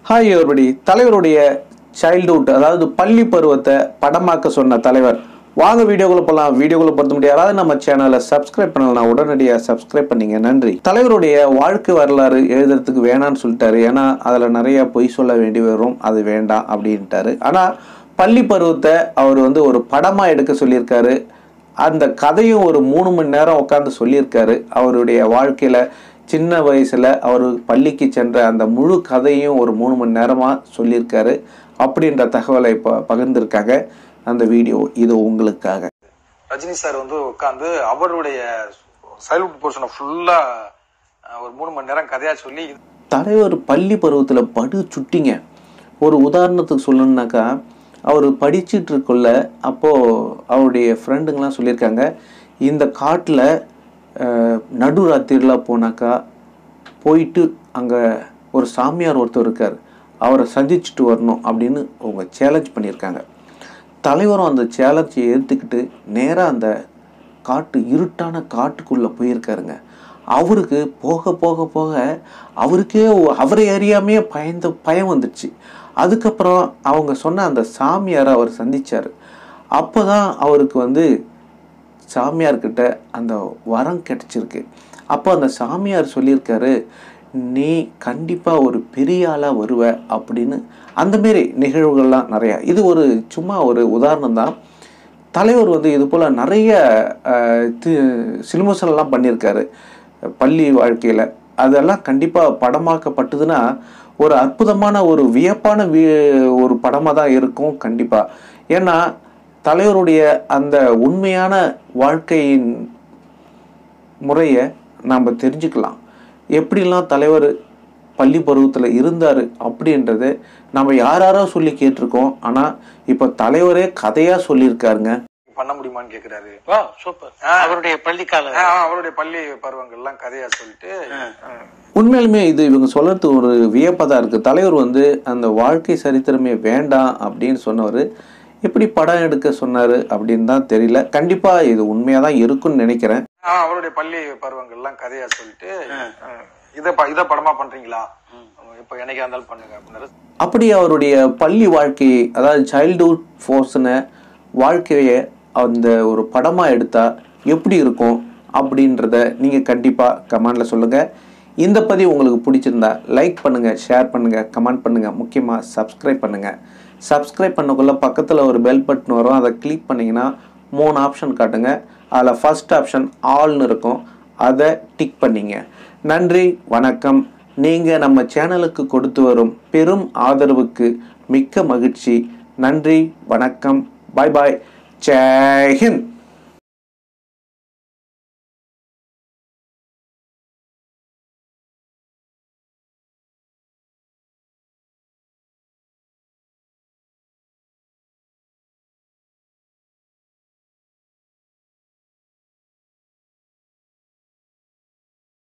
Hi everybody தலைவருடைய childhood அதாவது பள்ளி பருவத்தை படமாக்க சொன்ன தலைவர் வாங்க வீடியோக்குள்ள போகலாம் வீடியோக்குள்ள பொறுத்த முடியாது யாராவது நம்ம சேனலை சப்ஸ்கிரைப் பண்ணலாம் உடனடியாக சப்ஸ்கிரைப் பண்ணீங்க நன்றி தலைவருடைய வாழ்க்கை வரலாறு எழுதுறதுக்கு வேணான்னு சொல்லிட்டாரு ஏன்னா அதில் நிறைய பொய் சொல்ல வேண்டி வரும் அது வேண்டாம் அப்படின்ட்டாரு ஆனால் பள்ளி பருவத்தை அவர் வந்து ஒரு படமாக எடுக்க சொல்லியிருக்காரு அந்த கதையும் ஒரு மூணு மணி நேரம் உட்காந்து சொல்லியிருக்காரு அவருடைய வாழ்க்கையில் சின்ன வயசில் அவர் பள்ளிக்கு சென்ற அந்த முழு கதையும் ஒரு மூணு மணி நேரமாக சொல்லியிருக்காரு அப்படின்ற தகவலை இப்போ பகிர்ந்திருக்காங்க அந்த வீடியோ இது உங்களுக்காக ரஜினி சார் வந்து உட்காந்து அவருடைய சைல்ட்ஹுட் போர்ஷனை ஃபுல்லா ஒரு மூணு மணி நேரம் கதையா சொல்லி தலைவர் பள்ளி பருவத்தில் படு சுட்டிங்க ஒரு உதாரணத்துக்கு சொல்லணுன்னாக்கா அவர் படிச்சிட்டு இருக்குள்ள அப்போது அவருடைய ஃப்ரெண்டுங்களாம் சொல்லியிருக்காங்க இந்த காட்டில் நடுராத்திரிலாம் போனாக்கா போயிட்டு அங்கே ஒரு சாமியார் ஒருத்தர் இருக்கார் அவரை சந்திச்சுட்டு வரணும் அப்படின்னு அவங்க சேலஞ்ச் பண்ணியிருக்காங்க தலைவரும் அந்த சேலஞ்சை ஏற்றுக்கிட்டு நேராக அந்த காட்டு இருட்டான காட்டுக்குள்ளே போயிருக்காருங்க அவருக்கு போக போக போக அவருக்கே ஒ- அவரை அறியாமையே பயந்த பயம் வந்துடுச்சு அதுக்கப்புறம் அவங்க சொன்ன அந்த சாமியாரை அவர் சந்திச்சார் அப்போ தான் அவருக்கு வந்து சாமியார்கிட்ட அந்த வரம் கிடைச்சிருக்கு அப்போ அந்த சாமியார் சொல்லியிருக்காரு நீ கண்டிப்பாக ஒரு பெரிய ஆளாக வருவ அப்படின்னு அந்த மாரி நிகழ்வுகள்லாம் நிறையா இது ஒரு சும்மா ஒரு உதாரணம் தான் தலைவர் வந்து இது போல் நிறைய அஹ், தி- சிலுமசனெல்லாம் பண்ணியிருக்காரு பள்ளி வாழ்க்கையில் அதெல்லாம் கண்டிப்பாக படமாக்கப்பட்டதுன்னா ஒரு அற்புதமான ஒரு வியப்பான வி ஒரு படமாக தான் இருக்கும் கண்டிப்பாக ஏன்னா தலைவருடைய அந்த உண்மையான வாழ்க்கையின் முறையை நாம் தெரிஞ்சுக்கலாம் எப்படிலாம் தலைவர் பள்ளி பருவத்தில் இருந்தார் அப்படின்றது நம்ம யார் யாரோ சொல்லி கேட்டிருக்கோம் ஆனால் இப்போ தலைவரே கதையாக சொல்லியிருக்காருங்க பண்ண முடியுமான்னு கேக்குறாரு வா சூப்பர் அவருடைய பள்ளிக்கால ஆ, அவருடைய பள்ளி பருவங்கள்லாம் கதையா சொல்லிட்டு ஆ. உண்மையிலுமே இது இவங்க சொல்றது ஒரு வியப்பாக தான் இருக்குது தலைவர் வந்து அந்த வாழ்க்கை சரித்திரமே வேண்டாம் அப்படின்னு சொன்னவர் எப்படி படம் எடுக்க சொன்னார் அப்படின்னு தான் தெரியல கண்டிப்பாக இது உண்மையாக தான் இருக்குன்னு நினைக்கிறேன் ஆ, அவருடைய பள்ளி பருவங்கள்லாம் கதையா சொல்லிட்டு ஆ, இத ப- இத படமா பண்றீங்களா இப்ப என்னைக்கா இருந்தாலும் பண்ணுங்க அப்படின்னாரு அப்படி அவருடைய பள்ளி வாழ்க்கையை அதாவது சைல்டுஹுட் ஃபோர்ஸ்ன வாழ்க்கையை அந்த ஒரு படமாக எடுத்தால் எப்படி இருக்கும் அப்படின்றத நீங்கள் கண்டிப்பாக கமெண்டில் சொல்லுங்கள் இந்த பதிவு உங்களுக்கு பிடிச்சிருந்தா லைக் பண்ணுங்கள் ஷேர் பண்ணுங்கள் கமெண்ட் பண்ணுங்கள் முக்கியமாக சப்ஸ்கிரைப் பண்ணுங்கள் சப்ஸ்கிரைப் பண்ணக்குள்ள பக்கத்தில் ஒரு பெல் பட்டன் வரும் அதை கிளிக் பண்ணிங்கன்னா மூணு ஆப்ஷன் காட்டுங்க அதில் ஃபர்ஸ்ட் ஆப்ஷன் ஆல்னு இருக்கும் அதை டிக் பண்ணிங்க நன்றி வணக்கம் நீங்கள் நம்ம சேனலுக்கு கொடுத்து வரும் பெரும் ஆதரவுக்கு மிக்க மகிழ்ச்சி நன்றி வணக்கம் பாய் பாய் ஜெய் ஹிந்த்